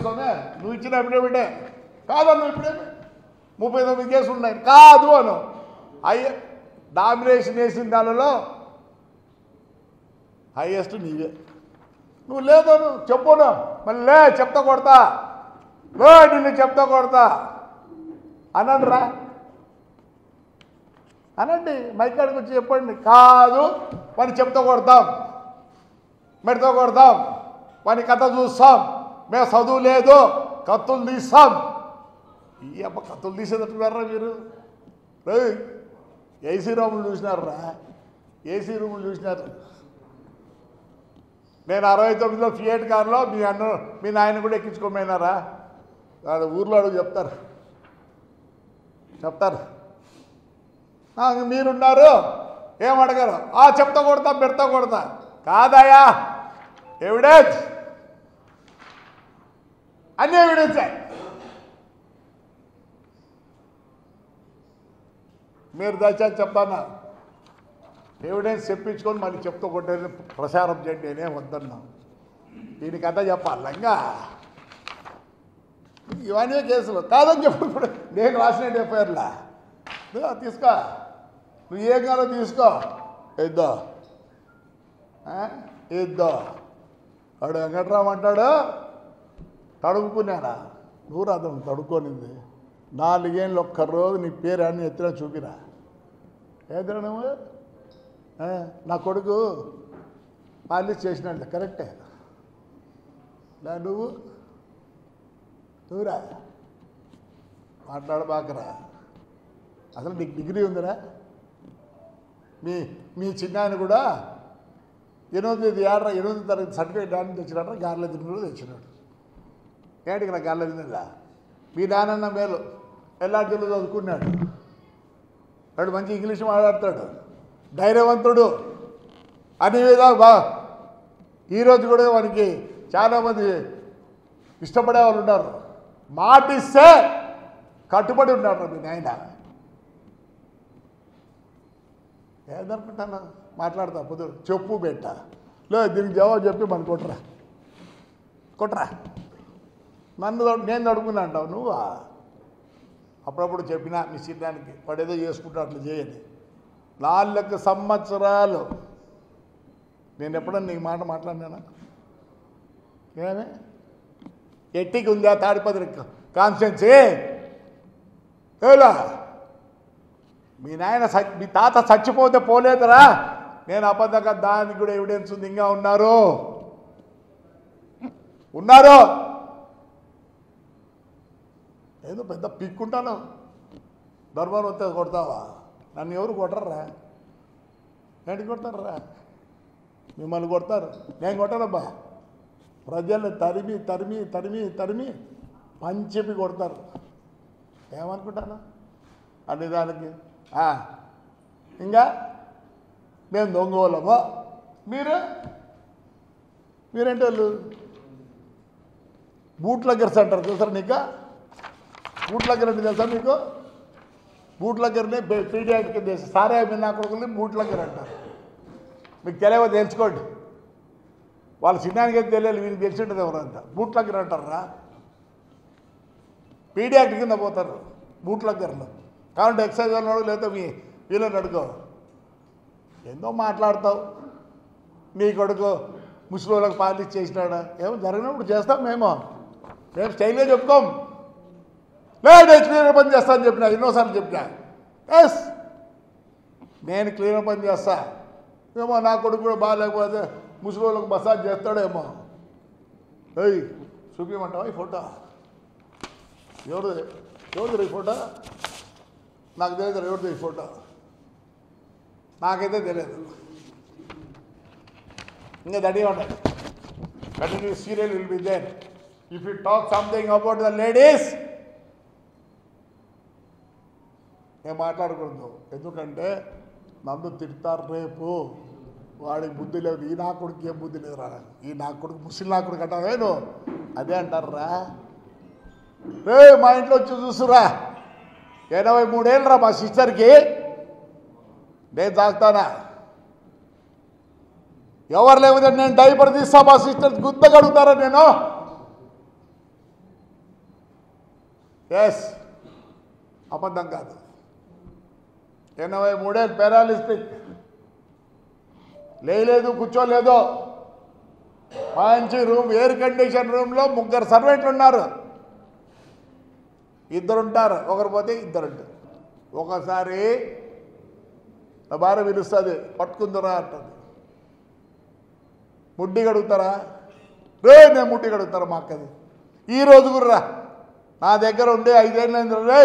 ఎక్కించుకోమే నువ్వు ఇచ్చిన అఫిడవిటే కాదన్ను ఇప్పుడేమి ముప్పై తొమ్మిది కేసులు ఉన్నాయి కాదు అను అయ్యే డామినేషన్ వేసిన దానిలో హైయెస్ట్ నీవే నువ్వు లేదను చెప్పును మళ్ళీ లే చెప్తా కొడతా లే నిన్ను చెప్తా కొడతా అనండి రా అనండి మైకాడికి వచ్చి చెప్పండి కాదు పని చెప్తా కొడతాం మెడతో కొడతాం పని కథ చూస్తాం మేము చదువు లేదు కత్తులు తీస్తాం ఈ అబ్బ కత్తులు తీసేటట్టున్నారా మీరు రేయ్, ఏసీ రూములు చూసినారా ఏసీ రూములు చూసినారు నేను అరవై తొమ్మిదిలో ఫియట్ కార్లో మీ అన్న మీ నాయన కూడా ఎక్కించుకోమైనారా వాళ్ళ ఊర్లో అడుగు చెప్తారు చెప్తారు ఆ, మీరున్నారు ఏం అడగరు ఆ చెప్తా కొడతా పెడతా కొడతా కాదయా ఎవిడెన్స్ అన్ని ఎవిడెన్సే మీరు దయచేసి చెప్తానా ఎవిడెన్స్ చెప్పించుకొని మళ్ళీ చెప్తూ కొట్టేది ప్రచారం చేయండి నేనే వద్దన్నా దీనికి అంతా చెప్పాలి ఇంకా ఇవన్నీ కేసులు కాదని చెప్పు ఇప్పుడు నేను రాసిన ఎఫ్ఐఆర్లా నువ్వు తీసుకో నువ్వు ఏం కాలో తీసుకో ఇద్దో ఇద్దో వాడు వెంకట్రావు అంటాడు తడుపుకున్నారా నువ్వు రాదం తడుక్కోనింది నాలుగేళ్ళు ఒక్క రోజు నీ పేరు అన్ని ఎత్తినా చూపిరా ఏదిరా నువ్వు ఆ, నా కొడుకు పాలిస్ చేసినట్టు కరెక్టే నా నువ్వు నువ్వురా మాట్లాడబాకరా అసలు నీకు డిగ్రీ ఉందిరా మీ మీ చిన్నాయన కూడా ఎనిమిది ఏడ ఎనిమిది తరగతి సర్టిఫికేట్ డాన్స్ తెచ్చినాడు గార్ల దిన్నులు తెచ్చినాడు ఏంటికి నా గార్ల దిన్నులా మీ నాన్న మేలు ఎల్లాంటి జిల్లా చదువుకున్నాడు వాడు మంచి ఇంగ్లీష్ మాట్లాడతాడు ధైర్యవంతుడు అన్ని విధాలు బా ఈరోజు కూడా వానికి చాలామంది ఇష్టపడే వాళ్ళు ఉన్నారు మాట ఇస్తే కట్టుబడి ఉన్నారు మీ నాయన ఏదనుకుంటాను మాట్లాడతా పొద్దు చెప్పు బెట్ట లే దీనికి జవాబు చెప్పి మన కొట్టరా కొట్టరా నన్ను తడు- నేను తడుకున్నా అంటావు నువ్వా అప్పుడప్పుడు చెప్పినా మీ చిన్నానికి వాడేదో చేసుకుంటా అట్లా చేయని నాలుగు సంవత్సరాలు నేను ఎప్పుడన్నా నీ మాట మాట్లాడినానా ఏమే ఎట్టికి ఉందా తాడిపత్రి కాన్స్టెన్సీ ఏలా మీ నాయన చ- మీ తాత చచ్చిపోతే పోలేదురా నేను అబద్ధంగా దానికి కూడా ఎవిడెన్స్ ఉంది ఇంకా ఉన్నారు ఉన్నారు ఏదో పెద్ద పిక్కుంటాను ధర్మం వస్తే కొడతావా నన్ను ఎవరు కొట్టర్రా ఏంటి కొడతారా మిమ్మల్ని కొడతారు నేను కొట్టానబ్బా ప్రజల్ని తరిమి తరిమి తరిమి తరిమి పంచెపి కొడతారు ఏమనుకుంటాను అన్ని దానికి ఆ, ఇంకా మేము దొంగోళ్ళము మీరు మీరేంటి వాళ్ళు బూట్ లగ్గర్స్ అంటారు తెలుసా నీకు బూట్ లగ్గర్ అంటే తెలుసా మీకు బూట్ లగ్గర్ని పీడియాట్ కింద వేసి సారే నా కొడుకుని బూట్ లగ్గర్ అంటారు మీకు తెలియవో తెలుసుకోండి వాళ్ళ చిన్నానికి అయితే తెలియాలి వీరికి తెలిసి ఉంటుంది ఎవరంతా బూట్ లగ్గర్ అంటారా పీడియాక్ట్ కింద పోతారు బూట్ లగ్గర్లో కాబట్టి ఎక్సైజ్ అన్నాడు లేదా మీ వీళ్ళని అడుకో ఏందో మాట్లాడతావు నీ కొడుకు ముసలిళ్ళకి పాలిస్ చేసినాడా ఏమో జరిగినప్పుడు చేస్తాం మేము మేము స్టైల్గా చెప్పుకోం లేదు నేను క్లీనర్ పని చేస్తా అని చెప్పిన ఎన్నోసార్లు చెప్పిన ఎస్ నేను క్లీనర్ పని చేస్తా ఏమో నా కొడుకు కూడా బాగాలేకపోతే ముసలిళ్ళకి మసాజ్ చేస్తాడేమో ఏయ్ చూపించమంటావా ఈ ఫోటో ఎవరు ఎవరిది ఈ ఫోటో నాకు తెలియదు ఎవరిది ఈ ఫోటో నాకైతే తెలియదు ఇంకా దడి ఉండాలి continue serial will be there if you talk something about the ladies నేను మాట్లాడకూడదు ఎందుకంటే నన్ను తిడతారు రేపు వాడికి బుద్ధి లేదు ఈ నా కొడుకు ఏం బుద్ధి లేదురా ఈ నా కొడుకు ముస్లిం నా కొడుకు అంటావే నువ్వు అదే అంటారా రే మా ఇంట్లో వచ్చి చూసురా ఎనభై మూడేళ్ళరా మా సిస్టర్కి నేను తాగుతానా ఎవరు లేకపోతే నేను డైపర్ తీస్తా మా సిస్టర్ గుద్ద కడుగుతారా నేను ఎస్ అబద్ధం కాదు ఎనభై మూడేళ్ళు పారాలిస్టిక్ లేయలేదు కూర్చోలేదు మంచి రూమ్ ఎయిర్ కండిషన్ రూమ్లో ముగ్గురు సర్వెంట్లు ఉన్నారు ఇద్దరు ఉంటారు ఒకరు పోతే ఇద్దరు ఉంటారు ఒకసారి నా భార్య పిలుస్తుంది పట్టుకుందరా అంటుంది ముడ్డి కడుగుతారా రే నేను ముడ్డి కడుగుతారా మా అక్కది ఈ రోజు గుర్రా నా దగ్గర ఉండే ఐదేళ్ళైంది రే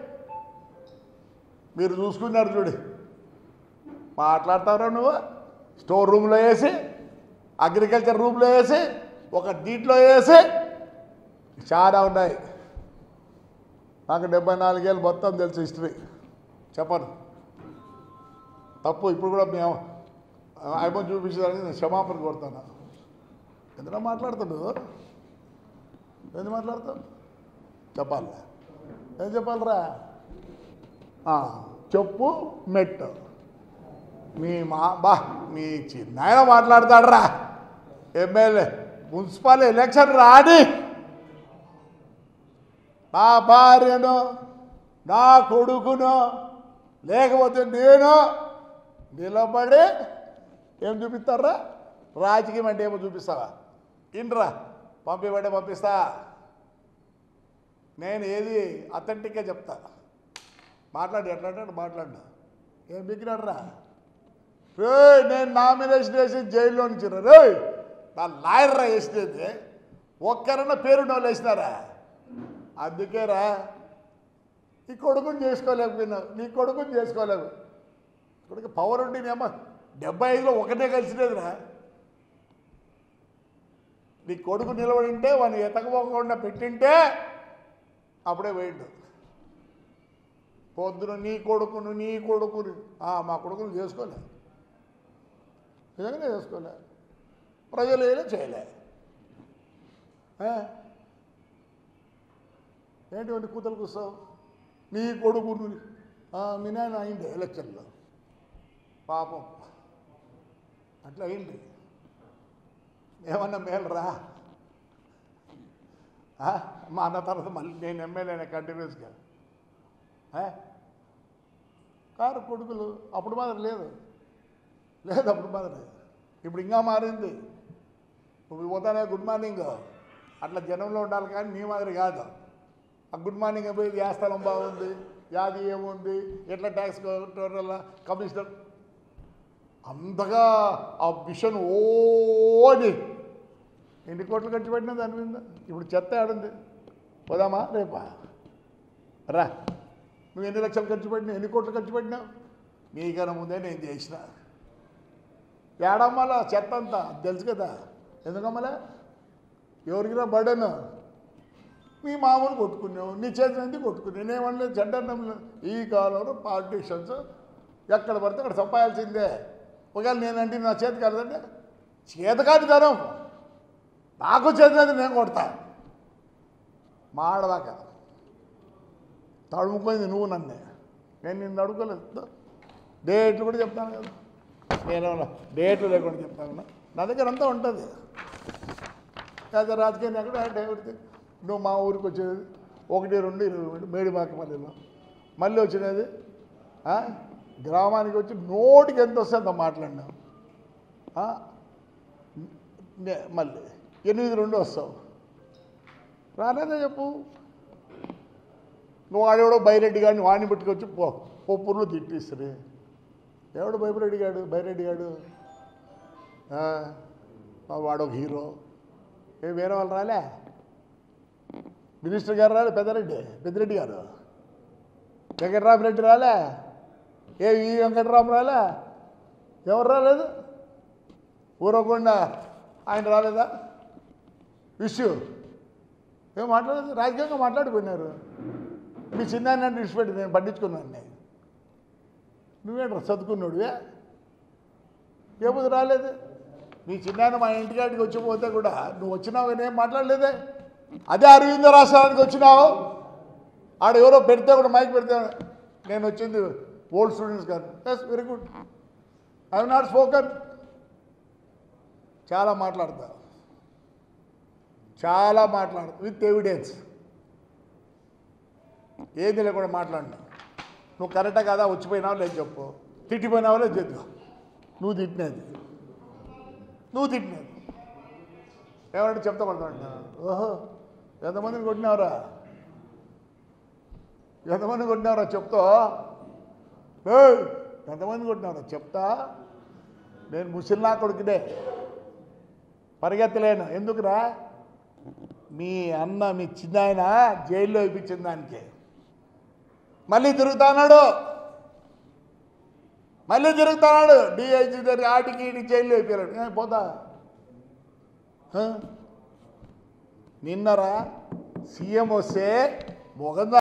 మీరు చూసుకున్నారు చూడు మాట్లాడతావురా నువ్వు స్టోర్ రూమ్లో వేసి అగ్రికల్చర్ రూమ్లో వేసి ఒక దీంట్లో వేసి చాలా ఉన్నాయి నాకు డెబ్బై నాలుగేళ్ళు మొత్తం తెలుసు హిస్టరీ చెప్పను తప్పు ఇప్పుడు కూడా మేము ఆయన చూపించడానికి నేను క్షమాపణ కొడతాను ఎందులో మాట్లాడుతాడు ఎందుకు మాట్లాడతావు చెప్పాలి ఏం చెప్పాలరా ఆ, చెప్పు మెట్టు మీ మా బా మీ చిన్నాయన మాట్లాడతాడరా ఎమ్మెల్యే మున్సిపల్ ఎలక్షన్ రాని నా భార్యను నా కొడుకును లేకపోతే నేను నిలబడి ఏం చూపిస్తారా రాజకీయం అంటే ఏమో చూపిస్తావా ఇన్రా పంపిబడే పంపిస్తా నేను ఏది అథెంటిక్గా చెప్తా మాట్లాడి ఎట్లా అంటే మాట్లాడినా ఏం బిగినాడు రా రే నేను నామినేషన్ వేసి జైల్లో నుంచి రా రే నా లాయర్ రా వేసినది ఒక్కరన్నా పేరు వాళ్ళు వేసినారా అందుకేరా నీ కొడుకుని చేసుకోలేకపోయినావు నీ కొడుకుని చేసుకోలేవు కొడుకు పవర్ ఉండి నేమో డెబ్బై ఐదులో ఒకటే కలిసినదిరా నీ కొడుకు నిలబడి ఉంటే వాడిని ఎతకపోకుండా పెట్టింటే అప్పుడే పోయిండు పొద్దున నీ కొడుకును నీ కొడుకుని ఆ, మా కొడుకును చేసుకోలే నిజంగానే చేసుకోలే ప్రజలు ఏదో చేయలే ఆ? ఏంటి వాడిని కూతలు కూస్తావు నీ కొడుకును ఆ, మీ నాయన అయింది ఎలక్షన్లో పాపం అట్లా అయింది ఏమన్నా మేలరా ఆ? మా అన్న తర్వాత మళ్ళీ నేను ఎమ్మెల్యేనే కంటిన్యూస్గా ఆ? కారు కొడుకులు అప్పుడు మాత్రం లేదు లేదు అప్పుడు మాత్రం ఇప్పుడు ఇంకా మారింది ఇప్పుడు పోతానే గుడ్ మార్నింగ్ అట్లా జనంలో ఉండాలి కానీ నీ మాదిరి కాదు ఆ గుడ్ మార్నింగ్ పోయి యా స్థలం బాగుంది యాది ఏముంది ఎట్లా ట్యాక్స్ కలెక్టర్ కమిషనర్ అంతగా ఆ మిషన్ ఓని ఎన్ని కోట్లు ఖర్చు పెట్టినా దాని మీద ఇప్పుడు చెత్త ఆడుంది పోదామా రేపా రా నువ్వు ఎన్ని లక్షలు ఖర్చు పెట్టినావు ఎన్ని కోట్లు ఖర్చు పెట్టినావు నీకన్నా ముందే నేను చేసిన ఏడమ్మలా చెత్త అంతా తెలుసు కదా ఎందుకమ్మలా ఎవరికిరా బర్డన్ మీ మామూలు కొట్టుకున్నావు నీ చేతినంది కొట్టుకున్నావు నేనేమనలేదు జెండర్ ఈ కాలంలో పాలిటీషియన్స్ ఎక్కడ పడితే అక్కడ సంపాయాల్సిందే ఒకవేళ నేనంటే నా చేతి కాదంటే చేత కాదు ధనం నాకు చేతినది నేను కొడతా మాడదాకా తడుముకుంది నువ్వు నన్నే నేను నిన్ను అడుగుకోలేదు డేట్లు కూడా చెప్తాను కదా నేను డేట్లు లేకుండా చెప్తాను నా దగ్గర అంతా ఉంటుంది లేదా రాజకీయ ఎక్కడ ఎవరిది నువ్వు మా ఊరికి వచ్చేది ఒకటి రెండు ఇరవై రెండు మేడిమాకపల్లిలో మళ్ళీ వచ్చినది ఆ? గ్రామానికి వచ్చి నోటికి ఎంత వస్తే అంత మాట్లాడినావు ఆ? నే- మళ్ళీ ఎనిమిది రెండు వస్తావు రాలేదా చెప్పు నువ్వు వాడెవడో బైరెడ్డి గారిని వాడిని పట్టుకొచ్చి పో పొప్పుర్లు తిట్టిస్తారు ఎవడు బైరెడ్డి గాడు బైరెడ్డి గాడు ఆ, వాడు ఒక హీరో ఏ వేరే వాళ్ళు రాలే మినిస్టర్ గారు రాలే పెద్దరెడ్డి పెద్దిరెడ్డి గారు వెంకటరామరెడ్డి రాలే ఏ ఈ వెంకటరామ రాలే ఎవరు రాలేదు ఊరకుండా ఆయన రాలేదా ఇష్యూ ఏం మాట్లాడలేదు రాజకీయంగా మాట్లాడిపోయినారు మీ చిన్న నన్ను విడిచిపెట్టి నేను పట్టించుకున్నాను నేను నువ్వేంట్రా చదువుకున్నాడువే ఏముంది రాలేదు మీ చిన్నాయన మా ఇంటికాడికి వచ్చి పోతే కూడా నువ్వు వచ్చినావు కానీ ఏం మాట్లాడలేదే అదే అరవింద రాష్ట్రానికి వచ్చినావు ఆడ ఎవరో పెడితే కూడా మైక్ పెడితే నేను వచ్చింది ఓల్డ్ స్టూడెంట్స్ కాదు yes very good I not spoken చాలా మాట్లాడతా చాలా మాట్లాడతా విత్ ఎవిడెన్స్ ఏది లేకుండా మాట్లాడినా నువ్వు కరెక్టే కదా వచ్చిపోయినావు లేదు చెప్పు తిట్టిపోయినావు లేదు చెప్పు నువ్వు తిట్టినది నువ్వు తిట్టినది ఏమంటే చెప్తా పడుతుంటా ఓహో ఎంతమందిని కొట్టినావురా ఎంతమంది కొట్టినావురా చెప్తా ఏయ్, ఎంతమంది కొట్టినావురా చెప్తా నేను ముసిల్లా కొడుకునే పరిగెత్తలేను ఎందుకురా మీ అన్న మీ చిన్నాయన జైల్లో ఇప్పించిన దానికి మళ్ళీ తిరుగుతాన్నాడు మళ్ళీ తిరుగుతున్నాడు డిఐజీ దగ్గర ఆటికి ఈటికి జైల్లో అయిపోయాడు ఏ, పోతా హ? నిన్నరా సీఎం వస్తే మొగంగా